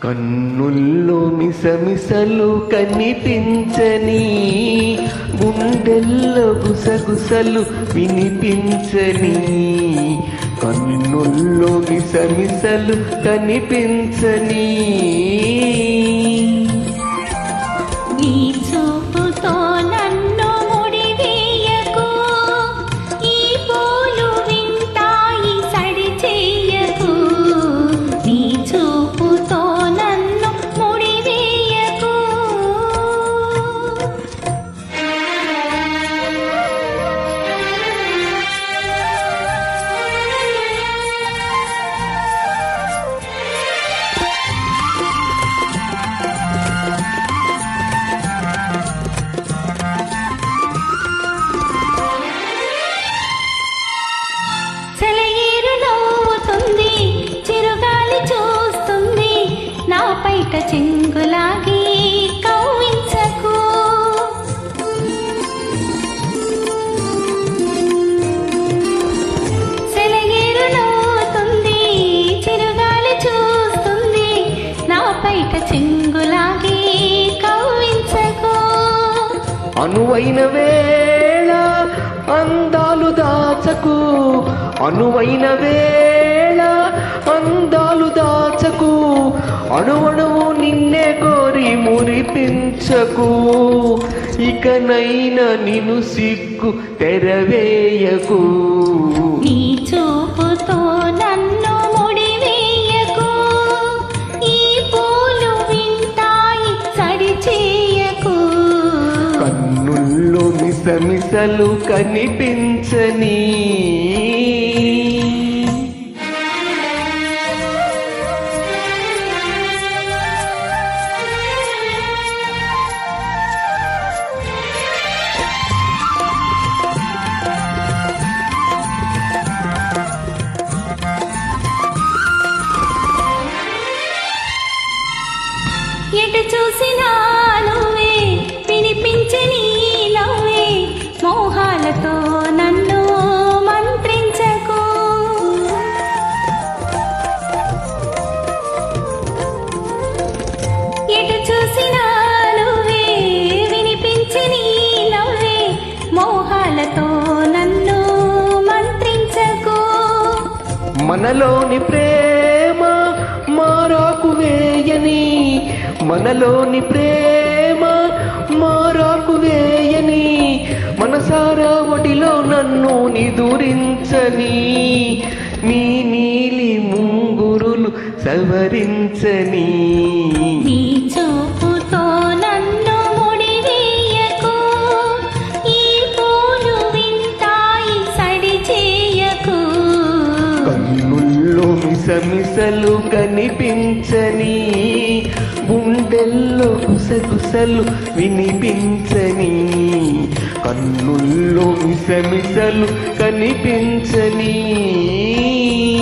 కన్నుల్లో మిసమిసలు కనిపించని గుండెల్లో గుసగుసలు వినిపించని కన్నుల్లో మిసమిసలు కనిపించని నీ చూపుతో నన్ను ముడివేయకు ఈ పూలు వింటాయి సడి చెయ్యకు నీ చూపుతో నన్ను ముడివేయకు సెలయేరు నవ్వుతుంది చిరుగాలి చూస్తుంది నా పైట చెంగులాగి కవ్వించకు సెలయేరు నవ్వుతుంది చిరుగాలి చూస్తుంది నా పైట చెంగులాగి కవ్వించకు అనువైన వేళ అందాలు దాచకు అనువైన వేళ అందాలు దాచకు అణువణువు నిన్నే కోరి మురిపించకు ఇకనైనా నిన్ను సిగ్గు తెరవేయకు నీ చూపుతో నన్ను ముడివేయకు ఈ పూలు వింటాయి సడి చేయకు కన్నుల్లో మిసమిసలు కనిపించని ఎటు చూసినా నువ్వే వినిపించే నీ నవ్వే మోహాలతో నన్ను మంత్రించకు ఎటు చూసినా నువ్వే వినిపించే నీ నవ్వే మోహాలతో నన్ను మంత్రించకు మనలోని ప్రేమ మారాకు వేయని మనలోని ప్రేమ మారాకు వేయని మనసారా ఒడిలో నన్ను నిదురించని నీ నీలి ముంగురులు సవరించని నీ చూపుతో నన్ను ముడివేయకు ఈ పూలు వింటాయి సడి చేయకు కన్నుల్లో మిసమిసలు కనిపించని గుండెల్లో గుసగుసలు వినిపించని కన్నుల్లో మిసమిసలు కనిపించని